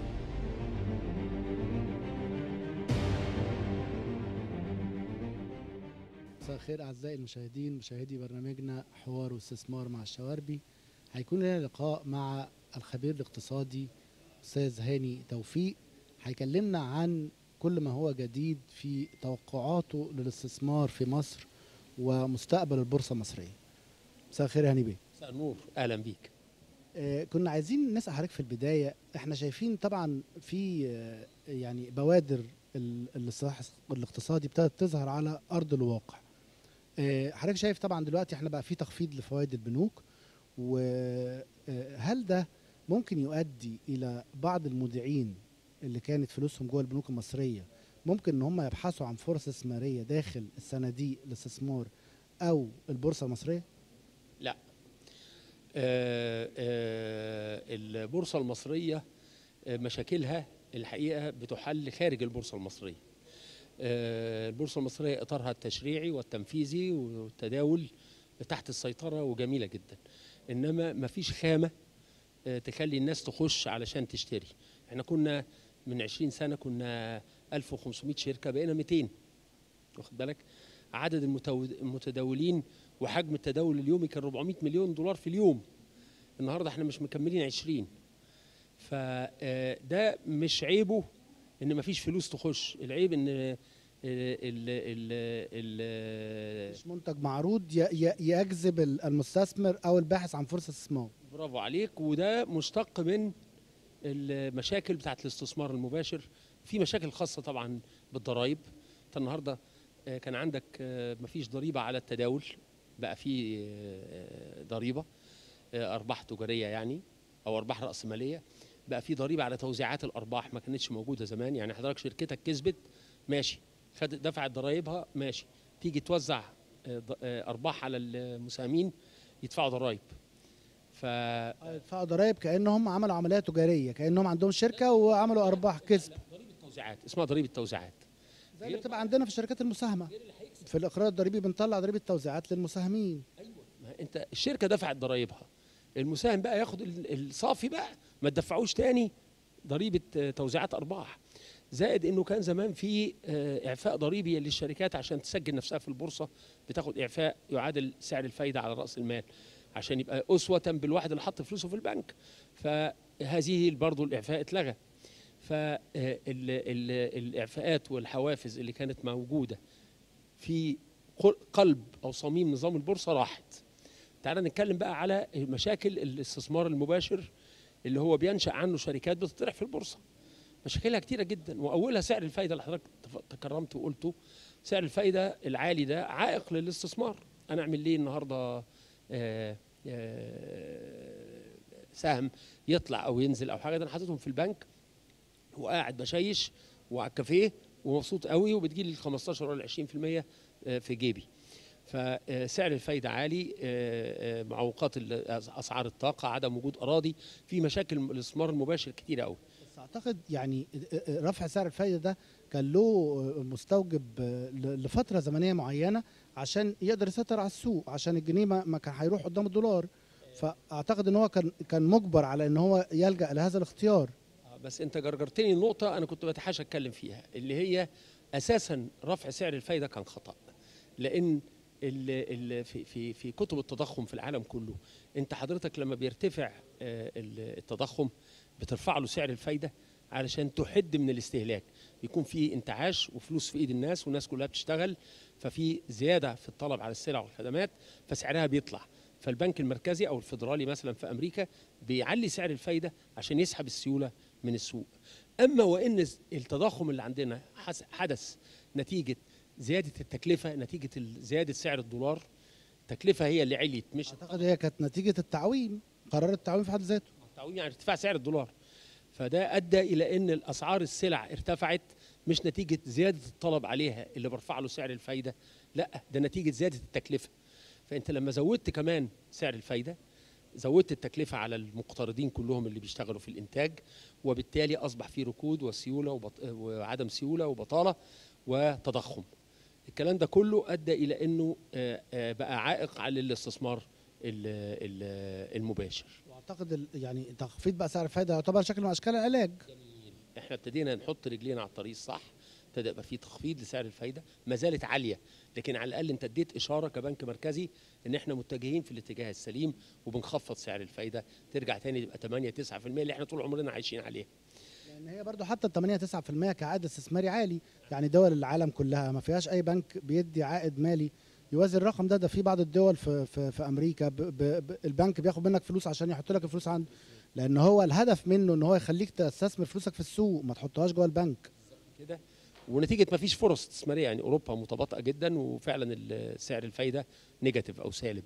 Speaker 1: مساء الخير أعزائي المشاهدين مشاهدي برنامجنا حوار واستثمار مع الشواربي هيكون لنا لقاء مع الخبير الاقتصادي أستاذ هاني توفيق هيكلمنا عن كل ما هو جديد في توقعاته للاستثمار في مصر ومستقبل البورصة المصرية مساء الخير يا هاني بيه
Speaker 5: مساء النور اهلا بيك
Speaker 1: آه، كنا عايزين نسأل حضرتك في البداية احنا شايفين طبعا في آه، يعني بوادر ال- الاصلاح الاقتصادي ابتدت تظهر على أرض الواقع آه، حضرتك شايف طبعا دلوقتي احنا بقى في تخفيض لفوائد البنوك وهل ده ممكن يؤدي الى بعض المودعين اللي كانت فلوسهم جوه البنوك المصريه ممكن ان هم يبحثوا عن فرص استثماريه داخل الصناديق الاستثمار او البورصه المصريه
Speaker 5: لا آه، آه، البورصة المصرية آه، مشاكلها الحقيقة بتحل خارج البورصة المصرية آه، البورصة المصرية إطارها التشريعي والتنفيذي والتداول تحت السيطرة وجميلة جدا إنما مفيش خامة آه، تخلي الناس تخش علشان تشتري احنا كنا من 20 سنة كنا 1500 شركة بقينا 200 واخد بالك عدد المتو- المتداولين وحجم التداول اليومي كان 400 مليون دولار في اليوم النهارده احنا مش مكملين 20 فده مش عيبه ان مفيش فلوس تخش العيب ان ال ال ال ال
Speaker 1: مش منتج معروض ي- ي- يجذب المستثمر او الباحث عن فرصه استثمار
Speaker 5: برافو عليك وده مشتق من المشاكل بتاعت الاستثمار المباشر في مشاكل خاصة طبعا بالضرائب انت النهاردة آه، كان عندك آه، مفيش ضريبة على التداول بقى في آه، ضريبة آه، أرباح تجارية يعني أو أرباح رأسمالية بقى في ضريبة على توزيعات الأرباح ما كانتش موجودة زمان يعني حضرتك شركتك كسبت ماشي خدت دفعت ضرائبها ماشي تيجي توزع آه، ض- آه، أرباح على المساهمين يدفعوا ضرائب ف
Speaker 1: يدفعوا ضرائب كانهم عملوا عمليه تجاريه كانهم عندهم شركه وعملوا ارباح كسب
Speaker 5: ضريبه توزيعات اسمها ضريبه توزيعات
Speaker 1: زي اللي بتبقى عندنا في الشركات المساهمه في الاقرار الضريبي بنطلع ضريبه توزيعات للمساهمين
Speaker 5: ما انت الشركه دفعت ضرائبها المساهم بقى ياخد ال- الصافي بقى ما تدفعوش تاني ضريبه آه، توزيعات ارباح زائد انه كان زمان في آه، اعفاء ضريبي للشركات عشان تسجل نفسها في البورصه بتاخد اعفاء يعادل سعر الفايده على راس المال عشان يبقى اسوه بالواحد اللي حط فلوسه في البنك فهذه برضه الاعفاء اتلغى فالاعفاءات والحوافز اللي كانت موجوده في قل- قلب او صميم نظام البورصه راحت تعال نتكلم بقى على مشاكل الاستثمار المباشر اللي هو بينشا عنه شركات بتطرح في البورصه مشاكلها كتيره جدا واولها سعر الفايده اللي حضرتك تف- تكرمت وقلته سعر الفايده العالي ده عائق للاستثمار انا اعمل ليه النهارده آه، آه، سهم يطلع او ينزل او حاجه ده انا حاططهم في البنك وقاعد بشيش وعلى الكافيه ومبسوط قوي وبتجيلي ال 15 ولا 20% آه، في جيبي فسعر الفايدة عالي آه، آه، معوقات ال- أسعار الطاقة عدم وجود أراضي في مشاكل الاستثمار المباشر كتيرة قوي
Speaker 1: بس اعتقد يعني رفع سعر الفايده ده كان له مستوجب ل- لفتره زمنيه معينه عشان يقدر يسيطر على السوق عشان الجنيه ما ما كان هيروح قدام الدولار فاعتقد ان هو كان كان مجبر على ان هو يلجا لهذا الاختيار
Speaker 5: آه، بس أنت جرجرتني النقطة أنا كنت بتحاشى أتكلم فيها اللي هي أساسا رفع سعر الفايدة كان خطأ لأن ال ال في في في كتب التضخم في العالم كله أنت حضرتك لما بيرتفع آه، ال- التضخم بترفع له سعر الفايدة علشان تحد من الاستهلاك يكون في انتعاش وفلوس في ايد الناس والناس كلها بتشتغل ففي زياده في الطلب على السلع والخدمات فسعرها بيطلع فالبنك المركزي او الفيدرالي مثلا في امريكا بيعلي سعر الفايده عشان يسحب السيوله من السوق اما وان التضخم اللي عندنا حس- حدث نتيجه زياده التكلفه نتيجه ال- زياده سعر الدولار التكلفه هي اللي عليت مش
Speaker 1: اعتقد هي كانت نتيجه التعويم قرار التعويم في حد ذاته
Speaker 5: التعويم يعني ارتفاع سعر الدولار فده ادى الى ان الاسعار السلع ارتفعت مش نتيجه زياده الطلب عليها اللي برفع له سعر الفايده لا ده نتيجه زياده التكلفه فانت لما زودت كمان سعر الفايده زودت التكلفه على المقترضين كلهم اللي بيشتغلوا في الانتاج وبالتالي اصبح في ركود وسيوله وبط... وعدم سيوله وبطاله وتضخم الكلام ده كله ادى الى انه آه، آه، بقى عائق على الاستثمار ال- ال- المباشر
Speaker 1: واعتقد ال- يعني تخفيض بقى سعر الفايده يعتبر شكل من اشكال العلاج
Speaker 5: احنا ابتدينا نحط رجلينا على الطريق الصح ابتدى يبقى في تخفيض لسعر الفايده ما زالت عاليه لكن على الاقل انت اديت اشاره كبنك مركزي ان احنا متجهين في الاتجاه السليم وبنخفض سعر الفايده ترجع تاني تبقى 8 9% اللي احنا طول عمرنا عايشين عليها
Speaker 1: لان هي برضو حتى ال 8 9% كعائد استثماري عالي يعني دول العالم كلها ما فيهاش اي بنك بيدي عائد مالي يوازي الرقم ده ده في بعض الدول في في, في امريكا ب ب ب البنك بياخد منك فلوس عشان يحط لك الفلوس عنده لان هو الهدف منه ان هو يخليك تستثمر فلوسك في السوق ما تحطهاش جوه البنك
Speaker 5: كده ونتيجه ما فيش فرص استثماريه يعني اوروبا متباطئه جدا وفعلا ال- سعر الفايده نيجاتيف او سالب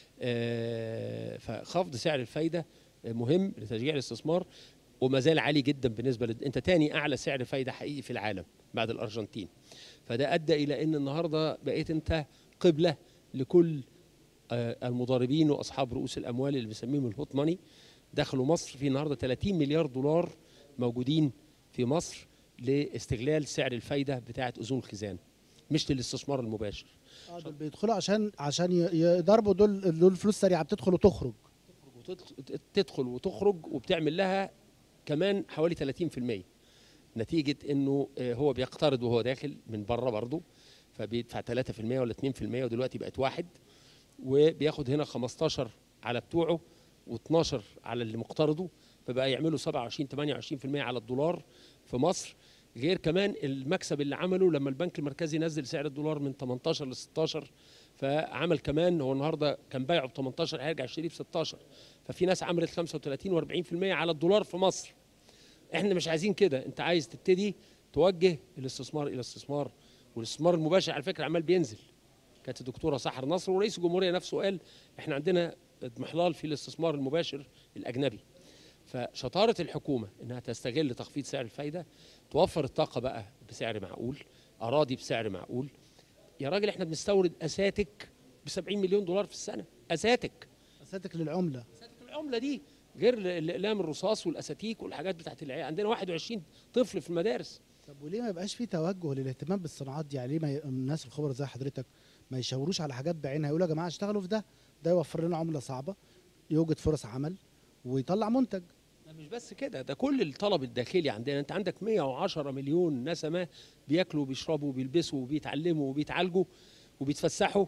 Speaker 5: آه، فخفض سعر الفايده مهم لتشجيع الاستثمار وما زال عالي جدا بالنسبه لد... انت تاني اعلى سعر فايده حقيقي في العالم بعد الارجنتين فده ادى الى ان النهارده بقيت انت قبله لكل آه، المضاربين واصحاب رؤوس الاموال اللي بنسميهم الهوت ماني دخلوا مصر في النهارده 30 مليار دولار موجودين في مصر لاستغلال سعر الفايده بتاعه اذون الخزان مش للاستثمار المباشر
Speaker 1: اه دول بيدخلوا عشان عشان ي- يضربوا دول دول فلوس سريعه بتدخل وتخرج
Speaker 5: وتدخل- تدخل وتخرج وبتعمل لها كمان حوالي 30% نتيجه انه آه، هو بيقترض وهو داخل من بره برضه فبيدفع 3% ولا 2% ودلوقتي بقت واحد وبياخد هنا 15 على بتوعه و12 على اللي مقترضه فبقى يعملوا 27 28% على الدولار في مصر غير كمان المكسب اللي عمله لما البنك المركزي نزل سعر الدولار من 18 ل 16 فعمل كمان هو النهارده كان بايعه ب 18 هيرجع يشتريه ب 16 ففي ناس عملت 35 و40% على الدولار في مصر احنا مش عايزين كده انت عايز تبتدي توجه الاستثمار الى استثمار والاستثمار المباشر على فكره عمال بينزل كانت الدكتوره سحر نصر ورئيس الجمهوريه نفسه قال احنا عندنا اضمحلال في الاستثمار المباشر الاجنبي فشطاره الحكومه انها تستغل تخفيض سعر الفايده توفر الطاقه بقى بسعر معقول اراضي بسعر معقول يا راجل احنا بنستورد اساتك ب 70 مليون دولار في السنه اساتك
Speaker 1: اساتك للعمله
Speaker 5: اساتك العمله دي غير ال- الاقلام الرصاص والاساتيك والحاجات بتاعت العيال عندنا 21 طفل في المدارس
Speaker 1: طب وليه ما يبقاش في توجه للاهتمام بالصناعات دي يعني ليه ما ي... الناس الخبراء زي حضرتك ما يشاوروش على حاجات بعينها يقولوا يا جماعه اشتغلوا في ده ده يوفر لنا عمله صعبه يوجد فرص عمل ويطلع منتج
Speaker 5: ده مش بس كده ده كل الطلب الداخلي عندنا انت عندك 110 مليون نسمه بياكلوا وبيشربوا وبيلبسوا وبيتعلموا وبيتعالجوا وبيتفسحوا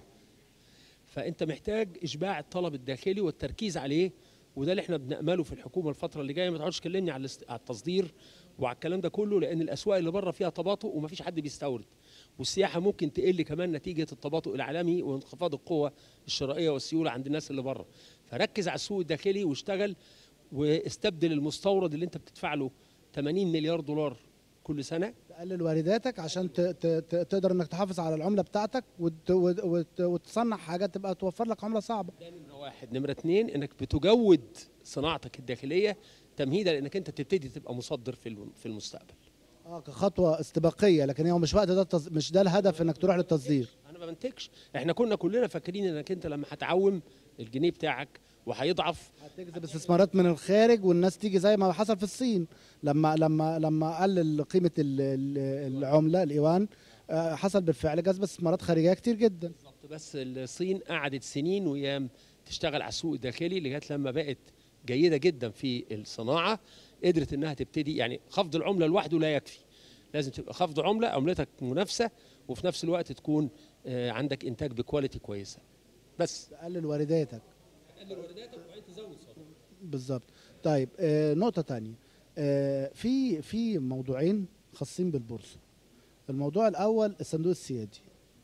Speaker 5: فانت محتاج اشباع الطلب الداخلي والتركيز عليه وده اللي احنا بنامله في الحكومه الفتره اللي جايه ما تقعدش تكلمني على الاست- على التصدير وعلى الكلام ده كله لان الاسواق اللي بره فيها تباطؤ ومفيش حد بيستورد والسياحه ممكن تقل كمان نتيجه التباطؤ العالمي وانخفاض القوه الشرائيه والسيوله عند الناس اللي بره فركز على السوق الداخلي واشتغل واستبدل المستورد اللي انت بتدفع له 80 مليار دولار كل سنه
Speaker 1: تقلل وارداتك عشان ت... ت... ت... تقدر انك تحافظ على العمله بتاعتك وت... وت... وت... وتصنع حاجات تبقى توفر لك عمله صعبه
Speaker 5: ده نمره واحد نمره اتنين انك بتجود صناعتك الداخليه تمهيدا لانك انت تبتدي تبقى مصدر في الم- في المستقبل
Speaker 1: اه كخطوه استباقيه لكن هو مش وقت ده التص... مش ده الهدف انك تروح للتصدير
Speaker 5: انا ما بنتجش احنا كنا كلنا فاكرين انك انت لما هتعوم الجنيه بتاعك وهيضعف
Speaker 1: هتجذب استثمارات من الخارج والناس تيجي زي ما حصل في الصين لما لما لما قلل قيمه ال- ال- العمله الايوان آه، حصل بالفعل جذب استثمارات خارجيه كتير جدا
Speaker 5: بالظبط بس الصين قعدت سنين وايام تشتغل على السوق الداخلي لغايه لما بقت جيده جدا في الصناعه قدرت انها تبتدي يعني خفض العمله لوحده لا يكفي لازم تبقى خفض عمله عملتك منافسه وفي نفس الوقت تكون آه، عندك انتاج بكواليتي كويسه بس
Speaker 1: تقلل وارداتك
Speaker 5: تقلل وارداتك وبعدين تزود صادراتك
Speaker 1: بالظبط طيب آه نقطه تانية آه في في موضوعين خاصين بالبورصه الموضوع الاول الصندوق السيادي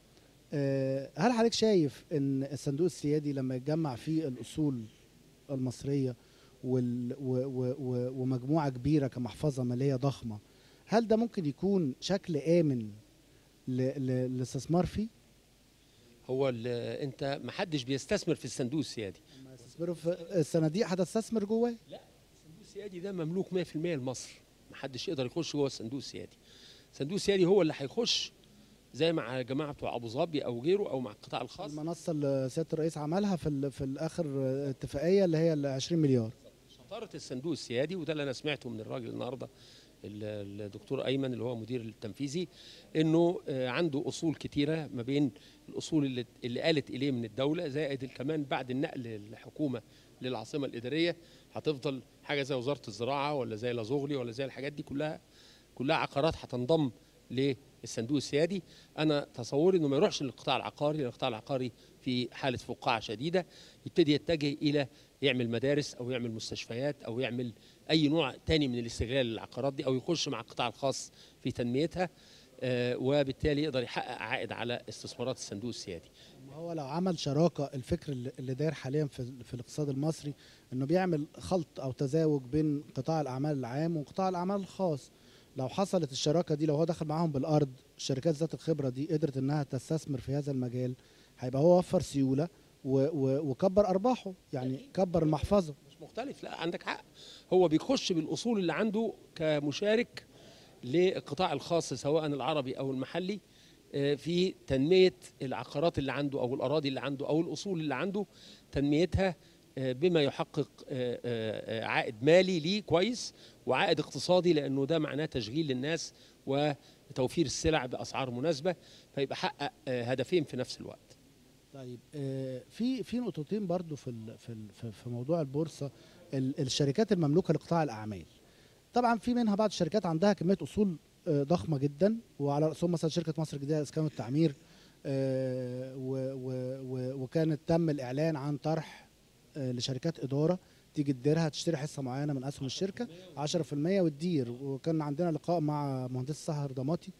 Speaker 1: آه هل حضرتك شايف ان الصندوق السيادي لما يتجمع فيه الاصول المصريه وال و و و ومجموعه كبيره كمحفظه ماليه ضخمه هل ده ممكن يكون شكل امن ل- ل- للاستثمار فيه؟
Speaker 5: هو ال- انت ما حدش بيستثمر في الصندوق السيادي
Speaker 1: لما يستثمروا في الصناديق هتستثمر جواه
Speaker 5: الصندوق السيادي ده مملوك 100% لمصر ما حدش يقدر يخش جوه الصندوق السيادي الصندوق السيادي هو اللي هيخش زي مع الجماعه بتوع ابو ظبي او غيره او مع القطاع الخاص
Speaker 1: المنصه اللي سياده الرئيس عملها في ال- في الاخر اتفاقيه اللي هي ال 20 مليار
Speaker 5: شطاره الصندوق السيادي وده اللي انا سمعته من الراجل النهارده ال- الدكتور ايمن اللي هو مدير التنفيذي انه آه، عنده اصول كتيره ما بين الاصول اللي, اللي قالت اليه من الدوله زائد كمان بعد النقل الحكومه للعاصمه الاداريه هتفضل حاجه زي وزاره الزراعه ولا زي لازغلي ولا زي الحاجات دي كلها كلها عقارات هتنضم للصندوق السيادي انا تصوري انه ما يروحش للقطاع العقاري لان القطاع العقاري في حاله فقاعه شديده يبتدي يتجه الى يعمل مدارس او يعمل مستشفيات او يعمل اي نوع تاني من الاستغلال للعقارات دي او يخش مع القطاع الخاص في تنميتها آه، وبالتالي يقدر يحقق عائد على استثمارات الصندوق السيادي
Speaker 1: ما هو لو عمل شراكه الفكر اللي اللي داير حاليا في, في الاقتصاد المصري انه بيعمل خلط او تزاوج بين قطاع الاعمال العام وقطاع الاعمال الخاص لو حصلت الشراكه دي لو هو دخل معاهم بالارض الشركات ذات الخبره دي قدرت انها تستثمر في هذا المجال هيبقى هو وفر سيوله و و وكبر ارباحه يعني كبر المحفظه
Speaker 5: مش مختلف لا عندك حق هو بيخش بالاصول اللي عنده كمشارك للقطاع الخاص سواء العربي او المحلي آه، في تنميه العقارات اللي عنده او الاراضي اللي عنده او الاصول اللي عنده تنميتها آه، بما يحقق آه، آه، آه، عائد مالي ليه كويس وعائد اقتصادي لانه ده معناه تشغيل للناس وتوفير السلع باسعار مناسبه فيبقى حقق آه، هدفين في نفس الوقت
Speaker 1: طيب آه، في في نقطتين برضو في ال- في ال- في- في موضوع البورصه ال- الشركات المملوكه لقطاع الاعمال طبعا في منها بعض الشركات عندها كميه اصول آه، ضخمه جدا وعلى راسهم مثلا شركه مصر الجديده للاسكان والتعمير آه، و- و- و- وكانت تم الاعلان عن طرح آه، لشركات اداره تيجي تديرها تشتري حصه معينه من اسهم الشركه 10% وتدير وكان عندنا لقاء مع مهندس سهر ضماطي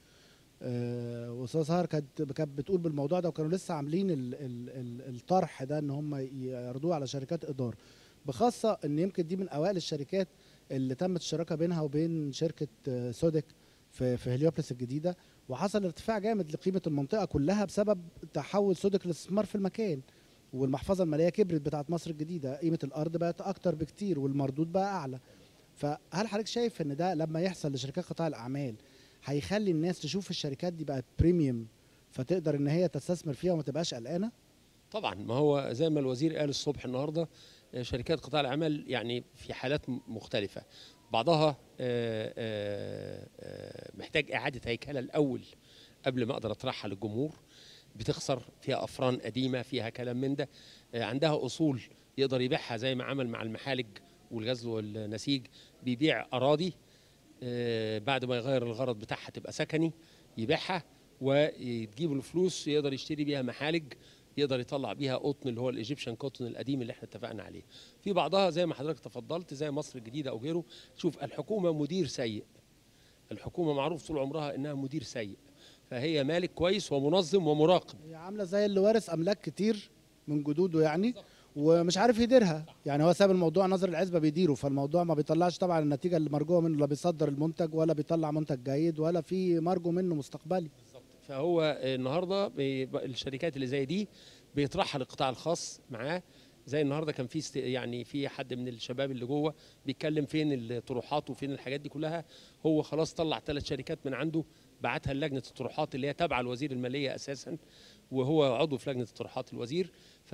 Speaker 1: آه، واستاذ سهر كانت كانت بتقول بالموضوع ده وكانوا لسه عاملين ال ال ال الطرح ده ان هم يعرضوه على شركات اداره بخاصه ان يمكن دي من اوائل الشركات اللي تمت الشراكه بينها وبين شركه آه، سودك في في هليوبلس الجديده وحصل ارتفاع جامد لقيمه المنطقه كلها بسبب تحول سودك للاستثمار في المكان والمحفظه الماليه كبرت بتاعت مصر الجديده قيمه الارض بقت اكتر بكتير والمردود بقى اعلى فهل حضرتك شايف ان ده لما يحصل لشركات قطاع الاعمال هيخلي الناس تشوف الشركات دي بقت بريميوم فتقدر ان هي تستثمر فيها وما تبقاش قلقانه
Speaker 5: طبعا ما هو زي ما الوزير قال الصبح النهارده آه، شركات قطاع الاعمال يعني في حالات م- مختلفه بعضها آه، آه، آه، محتاج اعاده هيكله الاول قبل ما اقدر اطرحها للجمهور بتخسر فيها افران قديمه فيها كلام من ده آه، عندها اصول يقدر يبيعها زي ما عمل مع المحالج والغزل والنسيج بيبيع اراضي آه، بعد ما يغير الغرض بتاعها تبقى سكني يبيعها وتجيب له فلوس يقدر يشتري بيها محالج يقدر يطلع بيها قطن اللي هو الايجيبشن كوتن القديم اللي احنا اتفقنا عليه في بعضها زي ما حضرتك تفضلت زي مصر الجديده او غيره شوف الحكومه مدير سيء الحكومه معروف طول عمرها انها مدير سيء فهي مالك كويس ومنظم ومراقب
Speaker 1: هي عامله زي اللي وارث املاك كتير من جدوده يعني ومش عارف يديرها يعني هو ساب الموضوع نظر العزبه بيديره فالموضوع ما بيطلعش طبعا النتيجه اللي مرجوه منه لا بيصدر المنتج ولا بيطلع منتج جيد ولا في مرجو منه مستقبلي
Speaker 5: فهو النهارده بيبقى الشركات اللي زي دي بيطرحها للقطاع الخاص معاه زي النهارده كان في است- يعني في حد من الشباب اللي جوه بيتكلم فين الطروحات وفين الحاجات دي كلها هو خلاص طلع ثلاث شركات من عنده بعتها لجنه الطروحات اللي هي تابعه لوزير الماليه اساسا وهو عضو في لجنه الطروحات الوزير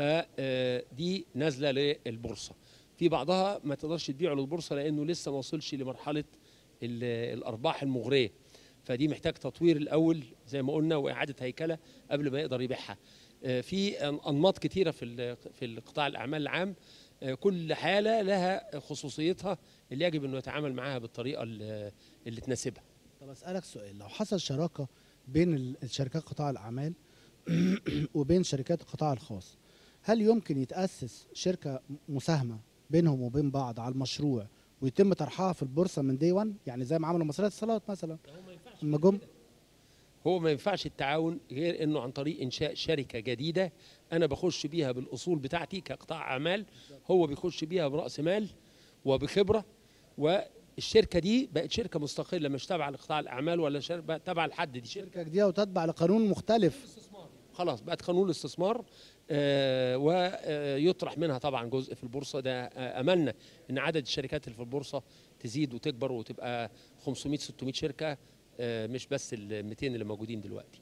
Speaker 5: فدي نازله للبورصه في بعضها ما تقدرش تبيعه للبورصه لانه لسه ما وصلش لمرحله ال- الارباح المغريه فدي محتاج تطوير الاول زي ما قلنا واعاده هيكله قبل ما يقدر يبيعها آه، في أن- انماط كتيره في ال- في القطاع الاعمال العام آه، كل حاله لها خصوصيتها اللي يجب انه يتعامل معاها بالطريقه اللي اللي تناسبها
Speaker 1: طب اسالك سؤال لو حصل شراكه بين ال- الشركات قطاع الاعمال وبين شركات القطاع الخاص هل يمكن يتاسس شركه مساهمه بينهم وبين بعض على المشروع ويتم طرحها في البورصه من دي 1 يعني زي ما عملوا مصرية الاتصالات مثلا لما جم
Speaker 5: هو ما ينفعش التعاون غير انه عن طريق انشاء شركه جديده انا بخش بيها بالاصول بتاعتي كقطاع اعمال هو بيخش بيها براس مال وبخبره والشركه دي بقت شركه مستقله مش تابعه لقطاع الاعمال ولا شر- بقت تابعه لحد دي شركه
Speaker 1: شركه جديده وتتبع لقانون مختلف
Speaker 5: خلاص بقت قانون الاستثمار آه، ويطرح منها طبعا جزء في البورصه ده آه، املنا ان عدد الشركات اللي في البورصه تزيد وتكبر وتبقى 500 600 شركه آه، مش بس ال 200 اللي موجودين دلوقتي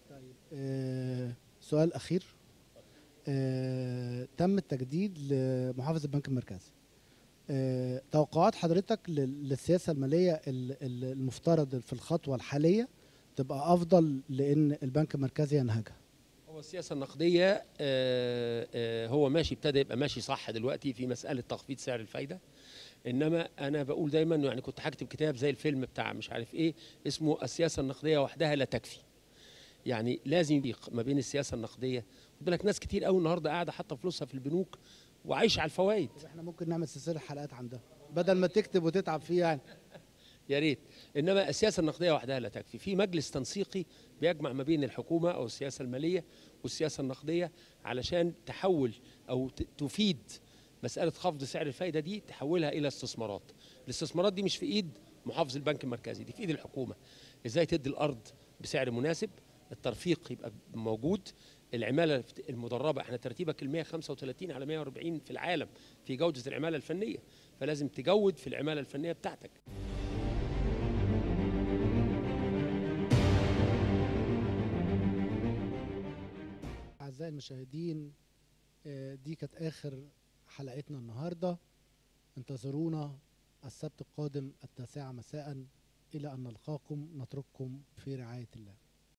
Speaker 1: آه، سؤال اخير آه، تم التجديد لمحافظ البنك المركزي آه، توقعات حضرتك لل- للسياسه الماليه ال- ال- المفترض في الخطوه الحاليه تبقى افضل لان البنك المركزي ينهجها
Speaker 5: هو السياسه النقديه آه، آه، هو ماشي ابتدى يبقى ماشي صح دلوقتي في مساله تخفيض سعر الفايده انما انا بقول دايما إنه يعني كنت هكتب كتاب زي الفيلم بتاع مش عارف ايه اسمه السياسه النقديه وحدها لا تكفي يعني لازم يبقى ما بين السياسه النقديه خد بالك ناس كتير قوي النهارده قاعده حاطه فلوسها في البنوك وعايشه على الفوائد
Speaker 1: احنا ممكن نعمل سلسله حلقات عن ده بدل ما تكتب وتتعب فيه يعني
Speaker 5: يا ريت انما السياسه النقديه وحدها لا تكفي في مجلس تنسيقي بيجمع ما بين الحكومه او السياسه الماليه والسياسه النقديه علشان تحول او ت- تفيد مساله خفض سعر الفايده دي تحولها الى استثمارات الاستثمارات دي مش في ايد محافظ البنك المركزي دي في ايد الحكومه ازاي تدي الارض بسعر مناسب الترفيق يبقى موجود العماله المدربه احنا ترتيبك ال 135 على 140 في العالم في جوده العماله الفنيه فلازم تجود في العماله الفنيه بتاعتك
Speaker 1: أعزائي المشاهدين آه، دي كانت آخر حلقتنا النهاردة انتظرونا السبت القادم التاسعة مساء إلى أن نلقاكم نترككم في رعاية الله